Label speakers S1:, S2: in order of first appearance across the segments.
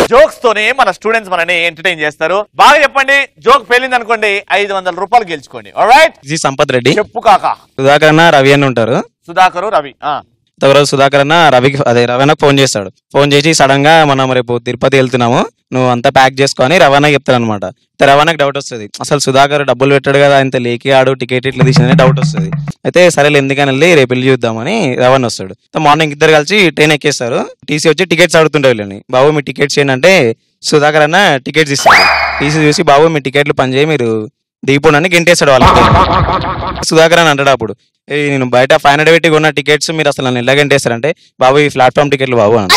S1: Jokes తోనే మన students మనని ఎంటర్టైన్ చేస్తారు బాగా చెప్పండి జోక్ పేలింది అనుకోండి ఐదు వందల రూపాయలు గెలుచుకోండి రైట్
S2: ఇది సంపత్ రెడ్డి
S1: చెప్పు కాక
S2: సుధాకర్ అన్న రవి అన్న ఉంటారు
S1: సుధాకరు రవి ఆ
S2: ఒకరోజు సుధాకర్ అన్న రవికి అదే రవి అన్నకు ఫోన్ చేస్తాడు ఫోన్ చేసి సడన్ గా మనం రేపు తిరుపతి వెళ్తున్నాము నువ్వు అంతా ప్యాక్ చేసుకొని రవాణా చెప్తాడు అనమాట రవాణాకి డౌట్ వస్తుంది అసలు సుధాకర్ డబ్బులు పెట్టాడు కదా ఇంత లేకి ఆడు టికెట్ ఇట్లా తీసిన డౌట్ వస్తుంది అయితే సరే ఎందుకని వెళ్ళి రేపు వెళ్ళి చూద్దామని రవాణా వస్తాడు మార్నింగ్ ఇద్దరు కలిసి ట్రైన్ ఎక్కేస్తారు టీసీ వచ్చి టికెట్స్ అడుగుతుండే వీళ్ళని బాబు మీ టికెట్స్ ఏంటంటే సుధాకర్ అన్న టికెట్స్ ఇస్తాడు టీసీ చూసి బాబు మీ టికెట్లు పనిచేయి మీరు దిగిపోండి గెంటేస్తాడు వాళ్ళకి సుధాకర్ అని అంటాడు అప్పుడు "ఏయ్, నేను బయట ఫైవ్ హండ్రెడ్ పెట్టి కొన్న టికెట్స్ మీరు అసలు నన్ను ఎలా గంటేస్తారంటే బాబు ఈ ప్లాట్ఫామ్ టికెట్లు బాబు అని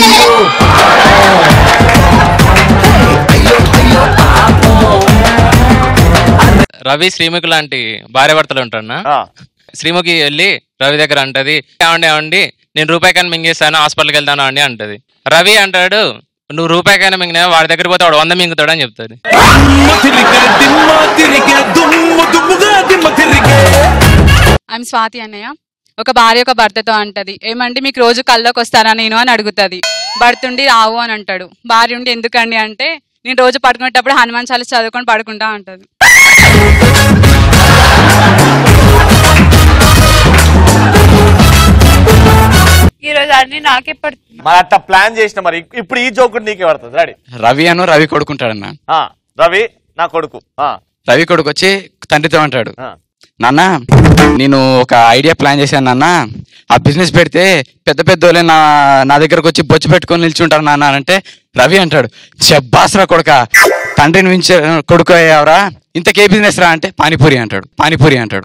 S3: రవి శ్రీముఖి లాంటి భార్య భర్తలు ఉంటారన్నా శ్రీముఖి వెళ్ళి రవి దగ్గర అంటది ఏమండి ఏమండి నేను రూపాయికైనా మింగేస్తాను హాస్పిటల్కి వెళ్తాను అండి అంటది రవి అంటాడు నువ్వు రూపాయికైనా మింగినా వాడి దగ్గర పోతే వాడు వంద మింగుతాడు అని చెప్తాడు
S4: ఐఎమ్ స్వాతి అన్నయ్య ఒక భార్య ఒక భర్తతో అంటది ఏమండి మీకు రోజు కల్లోకి వస్తానా నేను అని అడుగుతుంది భర్త ఉండి రావు అని అంటాడు భార్య ఉండి ఎందుకండి అంటే నేను రోజు పడుకునేటప్పుడు హనుమాన్ చాలీస చదువుకొని పడుకుంటా అంటది
S5: ఈ రోజు అన్ని నాకే పడుతుంది
S1: మరి అట్లా ప్లాన్ చేసిన మరి ఇప్పుడు ఈ జోక్ నీకే పడుతుంది రెడీ
S6: రవి అను రవి కొడుకుంటాడన్న
S1: రవి నా కొడుకు ఆ
S6: రవి కొడుకు వచ్చి తండ్రితో అంటాడు
S1: ఆ.
S6: నాన్న నేను ఒక ఐడియా ప్లాన్ చేశాను నాన్న ఆ బిజినెస్ పెడితే పెద్ద పెద్ద వాళ్ళే నా నా దగ్గరకు వచ్చి బొచ్చు పెట్టుకొని నిల్చుంటారు నాన్న అని అంటే రవి అంటాడు చెబ్బాసరా కొడుక తండ్రిని మించే కొడుకు అయ్యావరా ఇంతకే బిజినెస్ రా అంటే పానీపూరి అంటాడు పానీపూరి అంటాడు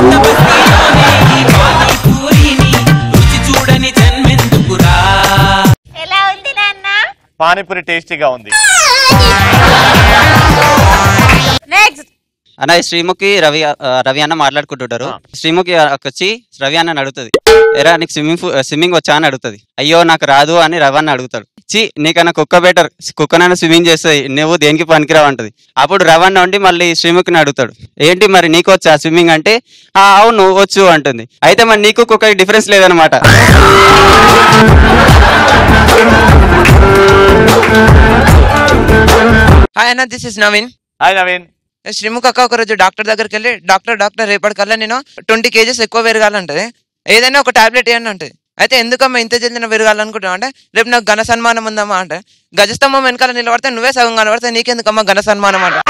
S5: ఎలా ఉంది నాన్న
S1: పానీపూరి టేస్టీగా ఉంది
S5: నెక్స్ట్
S7: అన్న ఈ శ్రీముఖి రవి ఆ, రవి అన్న మాట్లాడుకుంటుంటారు శ్రీముఖి అక్క వచ్చి రవి అన్న అడుగుతుంది ఎరా నీకు స్విమ్మింగ్ స్విమ్మింగ్ వచ్చా అని అడుగుతుంది అయ్యో నాకు రాదు అని రవి అన్న అడుగుతాడు చి నీకన్నా కుక్క బెటర్ కుక్కనైనా స్విమ్మింగ్ చేస్తాయి నువ్వు దేనికి పనికిరావు అంటది అప్పుడు రవి అన్న ఉండి మళ్ళీ శ్రీముఖిని అడుగుతాడు ఏంటి మరి నీకు వచ్చా స్విమ్మింగ్ అంటే "ఆ, అవును వచ్చు అంటుంది అయితే మరి నీకు కుక్కకి డిఫరెన్స్ లేదనమాట
S8: హాయ్ అన్న this is Naveen
S1: hi Naveen
S8: Sreemukha అక్క ఒక రోజు డాక్టర్ దగ్గరికి వెళ్ళి డాక్టర్ డాక్టర్ రేపటికల్లా నేను ట్వంటీ కేజెస్ ఎక్కువ పెరగాలంటది ఏదైనా ఒక టాబ్లెట్ ఇవ్వండి అంటే అయితే ఎందుకమ్మా ఇంత జల్దిన పెరగాలనుకుంటున్నావు అంటే రేపు నాకు ఘన సన్మానం ఉందమ్మా అంటే గజస్తంభం వెనకాల నిలబడితే నువ్వే సగం కనబడితే నీకెందుకమ్మా ఘన సన్మానం అంటే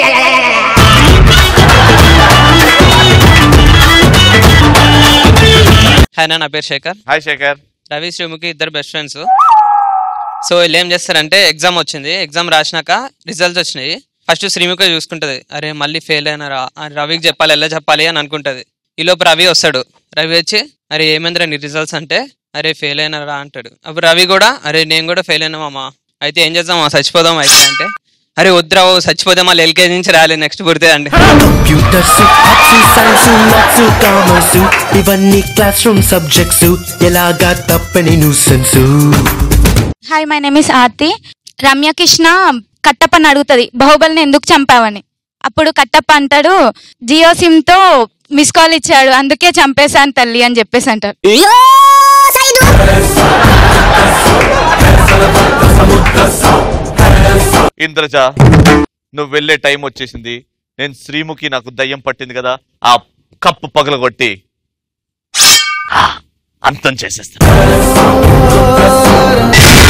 S9: హాయ్ నా పేరు శేఖర్
S1: హాయ్ శేఖర్
S9: రవి శ్రీముఖి ఇద్దరు బెస్ట్ ఫ్రెండ్స్ సో వీళ్ళు ఏం చేస్తారంటే ఎగ్జామ్ వచ్చింది ఎగ్జామ్ రాసినాక రిజల్ట్స్ వచ్చినాయి ఫస్ట్ శ్రీముఖి చూసుకుంటది అరే మళ్ళీ ఫెయిల్ అయినారా ఆ రవికి చెప్పాలి ఎలా చెప్పాలి అని అనుకుంటది ఈలోపు రవి వస్తాడు రవి వచ్చి అరే ఏమైందిరా నీ రిజల్ట్స్ అంటే అరే ఫెయిల్ అయినారా అంటాడు అప్పుడు రవి కూడా అరే నేను కూడా ఫెయిల్ అయినామమ్మా అయితే ఏం చేద్దామా చచ్చిపోదాం అయితే అంటే అరే వద్దురా ఓ చచ్చిపోదాం మళ్ళీ ఎల్కేజీ నుంచి రాలే నెక్స్ట్ పుడితే అండి
S10: computers arts science maths commerce ఇవన్నీ క్లాస్ రూమ్ సబ్జెక్ట్స్ ఎలాగా తప్పని nuisance
S11: hi my name is Aarti Ramyakrishna కట్టప్పని అడుగుతుంది బాహుబలిని ఎందుకు చంపావని అప్పుడు కట్టప్ప అంటాడు జియో సిమ్ తో మిస్ కాల్ ఇచ్చాడు అందుకే చంపేశాను తల్లి అని చెప్పేసి అంటాడు
S1: ఇంద్రజ నువ్వు వెళ్ళే టైం వచ్చేసింది నేను శ్రీముఖి నాకు దయ్యం పట్టింది కదా ఆ కప్పు పగలగొట్టి ఆ, అంతం చేసేస్తాను